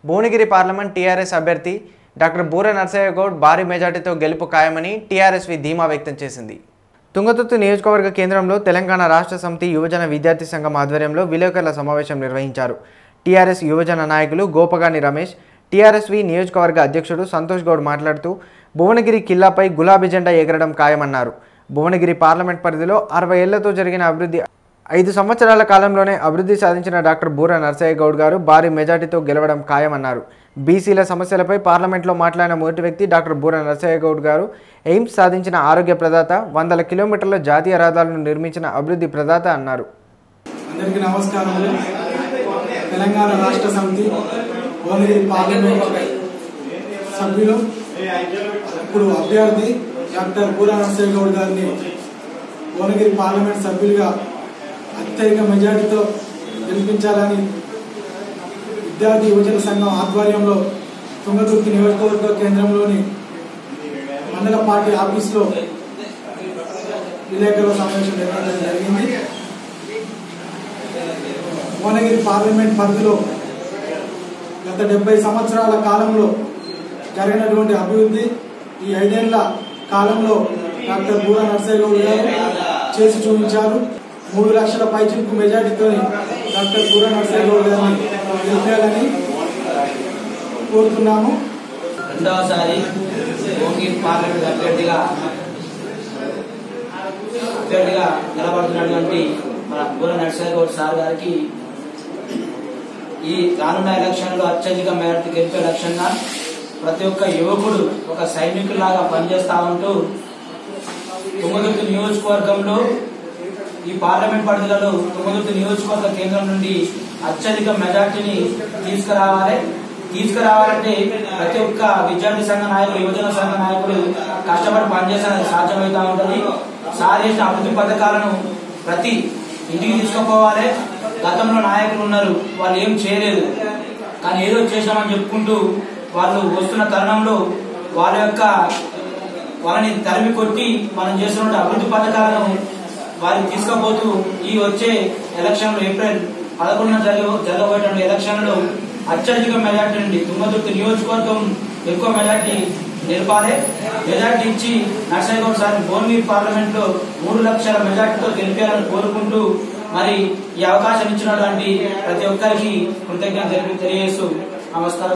Bhuvanagiri parliament TRS అభ్యర్థి doctor Boora Narsaiah Goud భారీ మెజార్టీతో గెలుపు ఖాయమని టీఆర్ఎస్వి ధీమా వ్యక్తం చేసింది తుంగతుర్తి నియోజకవర్గ కేంద్రంలో తెలంగాణ రాష్ట్ర సమితి యువజన విద్యార్థి సంఘం ఆధ్వర్యంలో విలేకరుల సమావేశం నిర్వహించారు టీఆర్ఎస్ యువజన నాయకులు గోపగాని రమేష్ టీఆర్ఎస్వి నియోజకవర్గ అధ్యక్షుడు సంతోష్ గౌడ్ మాట్లాడుతూ భువనగిరి కిల్లాపై గులాబీ జెండా ఎగరడం ఖాయమన్నారు భువనగిరి పార్లమెంట్ పరిధిలో అరవై ఏళ్లతో జరిగిన అభివృద్ధి ఐదు సంవత్సరాల కాలంలోనే అభివృద్ధి సాధించిన డాక్టర్ బూర నర్సయ్య గౌడ్ గారు భారీ మెజార్టీతో గెలవడం ఖాయమన్నారు బీసీల సమస్యలపై పార్లమెంట్లో మాట్లాడిన మొదటి వ్యక్తి డాక్టర్ బూర నర్సయ్య గౌడ్ గారు ఎయిమ్స్ సాధించిన ఆరోగ్య ప్రదాత వందల కిలోమీటర్ల జాతీయ రహదారులను నిర్మించిన అభివృద్ధి ప్రదాత అన్నారు అందరికీ నమస్కారములు తెలంగాణ రాష్ట్ర సమితి భువనగిరి పార్లమెంట్ సభ్యులు ఇప్పుడు అభ్యర్థి డాక్టర్ పూరా నరసింహ గౌడ్ గారిని భువనగిరి పార్లమెంట్ సభ్యులుగా అత్యధిక మెజార్టీతో గెలిపించాలని విద్యార్థి యువజన సంఘం ఆధ్వర్యంలో తుంగతుర్తి నియోజకవర్గ కేంద్రంలోని మండల పార్టీ ఆఫీసులో విలేకరుల సమావేశం నిర్వహించడం జరిగింది భువనగిరి పార్లమెంట్ పరిధిలో గత డెబ్బై సంవత్సరాల కాలంలో జరిగినటువంటి అభివృద్ధి ఈ ఐదేళ్ల కాలంలో డాక్టర్ బూర నర్సయ్య గౌడ్ గారు చేసి చూపించారు మూడు లక్షల పైచిలకు మెజార్టీతో డాక్టర్ బూర నర్సయ్య గౌడ్ గారిని గెలిపాలని కోరుతున్నాము రెండవసారి భువనగిరి పార్లమెంట్ అభ్యర్థిగా అభ్యర్థిగా నిలబడుతున్నటువంటి మన బూర నరసింహ గౌడ్ సార్ గారికి ఈ రానున్న ఎలక్షన్ లో అత్యధిక మేరకు గెలిపే లక్ష్యంగా ప్రతి ఒక్క యువకుడు ఒక సైనికులాగా పనిచేస్తా ఉంటూ తుమ్మదుర్తి నియోజకవర్గంలో ఈ పార్లమెంట్ పరిధిలలో తుమ్మదుర్తి నియోజకవర్గ కేంద్రం నుండి అత్యధిక మెజార్టీని తీసుకురావాలి తీసుకురావాలంటే ప్రతి ఒక్క విద్యార్థి సంఘ నాయకులు యువజన సంఘ నాయకులు కష్టపడి పనిచేస్తే అది సాధ్యమవుతా ఉంటుంది సార్ చేసిన అభివృద్ధి పథకాలను ప్రతి ఇంటికి తీసుకుపోవాలి గతంలో నాయకులు ఉన్నారు వాళ్ళు ఏం చేయలేదు కానీ ఏదో చేశామని చెప్పుకుంటూ వాళ్ళు వస్తున్న తరుణంలో వాళ్ళ యొక్క వాళ్ళని తరిమి కొట్టి మనం చేస్తున్న అభివృద్ధి పథకాలను వారికి తీసుకుపోతూ ఈ వచ్చే ఎలక్షన్ లో ఏప్రిల్ పదకొండున జరగ జరగబోయేటువంటి ఎలక్షన్ లో అత్యధిక మెజార్టీ నుండి తుంగతుర్తి నియోజకవర్గం ఎక్కువ మెజార్టీ నిలపాలి మెజార్టీ ఇచ్చి నర్సయ్యగౌడ్ సార్ భువనగిరి పార్లమెంట్ లో మూడు లక్షల మెజార్టీతో గెలిపాలని కోరుకుంటూ మరి ఈ అవకాశం ఇచ్చినటువంటి ప్రతి ఒక్కరికి కృతజ్ఞత తెలియజేస్తూ నమస్కారం